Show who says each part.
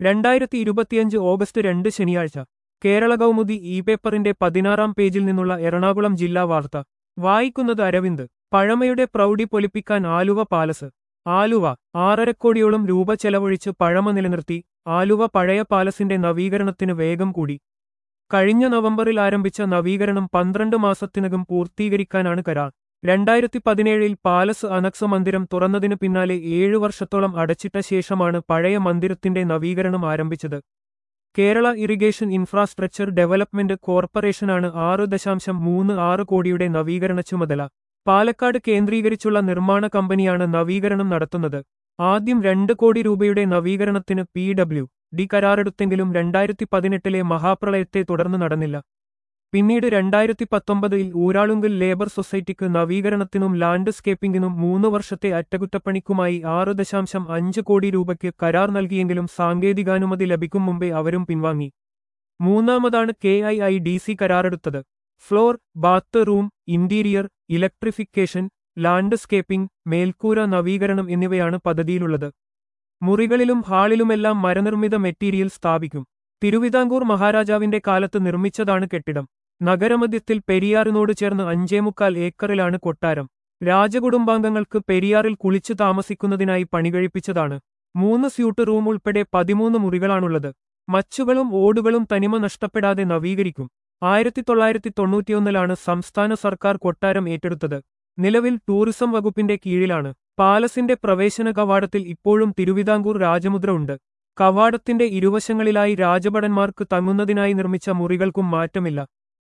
Speaker 1: രണ്ടായിരത്തി ഇരുപത്തിയഞ്ച് ഓഗസ്റ്റ് രണ്ട് ശനിയാഴ്ച കേരള കൗമുദി ഇ പേപ്പറിന്റെ പതിനാറാം പേജിൽ നിന്നുള്ള എറണാകുളം ജില്ലാ വാർത്ത വായിക്കുന്നത് അരവിന്ദ് പഴമയുടെ പ്രൗഢി പൊലിപ്പിക്കാൻ ആലുവ പാലസ് ആലുവ ആറരക്കോടിയോളം രൂപ ചെലവഴിച്ച് പഴമ നിലനിർത്തി ആലുവ പഴയ പാലസിന്റെ നവീകരണത്തിന് വേഗം കൂടി കഴിഞ്ഞ നവംബറിൽ ആരംഭിച്ച നവീകരണം പന്ത്രണ്ട് മാസത്തിനകം പൂർത്തീകരിക്കാനാണ് കരാർ രണ്ടായിരത്തി പതിനേഴിൽ പാലസ് അനക്സ മന്ദിരം തുറന്നതിനു പിന്നാലെ ഏഴു വർഷത്തോളം അടച്ചിട്ട ശേഷമാണ് പഴയ മന്ദിരത്തിന്റെ നവീകരണം ആരംഭിച്ചത് കേരള ഇറിഗേഷൻ ഇൻഫ്രാസ്ട്രക്ചർ ഡെവലപ്മെന്റ് കോർപ്പറേഷനാണ് ആറ് ദശാംശം മൂന്ന് ആറ് കോടിയുടെ നവീകരണ ചുമതല പാലക്കാട് കേന്ദ്രീകരിച്ചുള്ള നിർമ്മാണ കമ്പനിയാണ് നവീകരണം നടത്തുന്നത് ആദ്യം രണ്ട് കോടി രൂപയുടെ നവീകരണത്തിന് പി ഡബ്ല്യു ഡി കരാറെടുത്തെങ്കിലും രണ്ടായിരത്തി പതിനെട്ടിലെ മഹാപ്രളയത്തെ തുടർന്ന് നടന്നില്ല പിന്നീട് രണ്ടായിരത്തി പത്തൊമ്പതിൽ ഊരാളുങ്കൽ ലേബർ സൊസൈറ്റിക്ക് നവീകരണത്തിനും ലാൻഡ്സ്കേപ്പിംഗിനും മൂന്ന് വർഷത്തെ അറ്റകുറ്റപ്പണിക്കുമായി ആറ് ദശാംശം അഞ്ച് കോടി രൂപയ്ക്ക് കരാർ നൽകിയെങ്കിലും സാങ്കേതികാനുമതി ലഭിക്കും മുമ്പേ അവരും പിൻവാങ്ങി മൂന്നാമതാണ് K I I D C കരാറെടുത്തത് floor bathroom interior electrification landscaping മേൽക്കൂര നവീകരണം എന്നിവയാണ് പദ്ധതിയിലുള്ളത് മുറികളിലും ഹാളിലുമെല്ലാം മരനിർമ്മിത മെറ്റീരിയൽ സ്ഥാപിക്കും തിരുവിതാംകൂർ മഹാരാജാവിന്റെ കാലത്ത് നിർമ്മിച്ചതാണ് കെട്ടിടം നഗരമധ്യത്തിൽ പെരിയാറിനോട് ചേർന്ന് അഞ്ചേമുക്കാൽ ഏക്കറിലാണ് കൊട്ടാരം രാജകുടുംബാംഗങ്ങൾക്ക് പെരിയാറിൽ കുളിച്ചു താമസിക്കുന്നതിനായി പണികഴിപ്പിച്ചതാണ് മൂന്ന് സ്യൂട്ട് റൂം ഉൾപ്പെടെ പതിമൂന്ന് മുറികളാണുള്ളത് മച്ചുകളും ഓടുകളും തനിമ നഷ്ടപ്പെടാതെ നവീകരിക്കും ആയിരത്തി തൊള്ളായിരത്തി തൊണ്ണൂറ്റിയൊന്നിലാണ് സംസ്ഥാന സർക്കാർ കൊട്ടാരം ഏറ്റെടുത്തത് നിലവിൽ ടൂറിസം വകുപ്പിന്റെ കീഴിലാണ് പാലസിന്റെ പ്രവേശന കവാടത്തിൽ ഇപ്പോഴും തിരുവിതാംകൂർ രാജമുദ്ര ഉണ്ട് കവാടത്തിന്റെ ഇരുവശങ്ങളിലായി രാജഭടന്മാർക്ക് തങ്ങുന്നതിനായി നിർമ്മിച്ച മുറികൾക്കും മാറ്റമില്ല